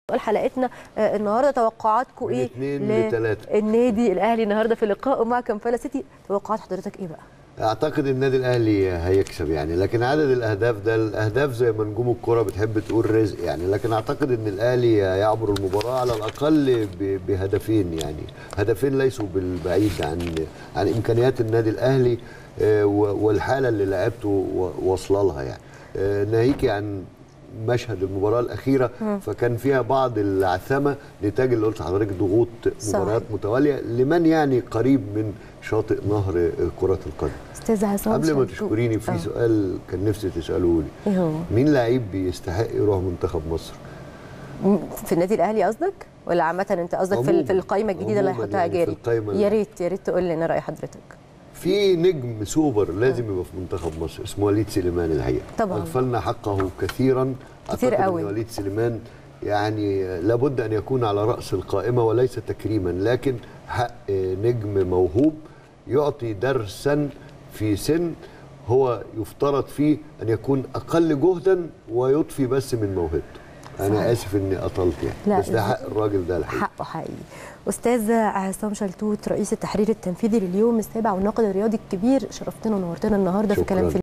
سؤال حلقتنا آه، النهارده توقعاتكم من ايه اتنين ل- لتلاتة. النادي الاهلي النهارده في لقائه مع كامبالا سيتي توقعات حضرتك ايه بقى اعتقد النادي الاهلي هيكسب يعني لكن عدد الاهداف ده الاهداف زي ما نجوم الكره بتحب تقول رزق يعني لكن اعتقد ان الاهلي يعبر المباراه على الاقل ب- بهدفين يعني هدفين ليسوا بالبعيد عن عن امكانيات النادي الاهلي آه، و- والحاله اللي لعبته و- واصله لها يعني آه، ناهيكي عن مشهد المباراه الاخيره فكان فيها بعض العثمه نتاج اللي قلت لحضرتك ضغوط صحيح. مباريات متواليه لمن يعني قريب من شاطئ نهر كره القدم استاذ عصام قبل ما شلتوت. تشكريني في آه. سؤال كان نفسي تساله لي ايه هو مين لعيب بيستحق يروح منتخب مصر م- في النادي الاهلي قصدك ولا عامه انت قصدك في ال- في عموماً. القائمه الجديده اللي عموماً هيحطها يعني في جاري القايمة يا ريت يا ريت تقول لنا راي حضرتك في نجم سوبر لازم يبقى في منتخب مصر اسمه وليد سليمان الحقيقه طبعاً. اغفلنا حقه كثيرا كتير أعتقد قوي. ان وليد سليمان يعني لابد ان يكون على راس القائمه وليس تكريما لكن حق نجم موهوب يعطي درسا في سن هو يفترض فيه ان يكون اقل جهدا ويضفي بس من موهبته انا صحيح. اسف اني اطلت يعني لا، بس ده حق الراجل ده الحقيقه حقه حقيقي استاذ عصام شلتوت رئيس التحرير التنفيذي لليوم السابع والناقد الرياضي الكبير شرفتنا ونورتنا النهارده في شكراً. كلام في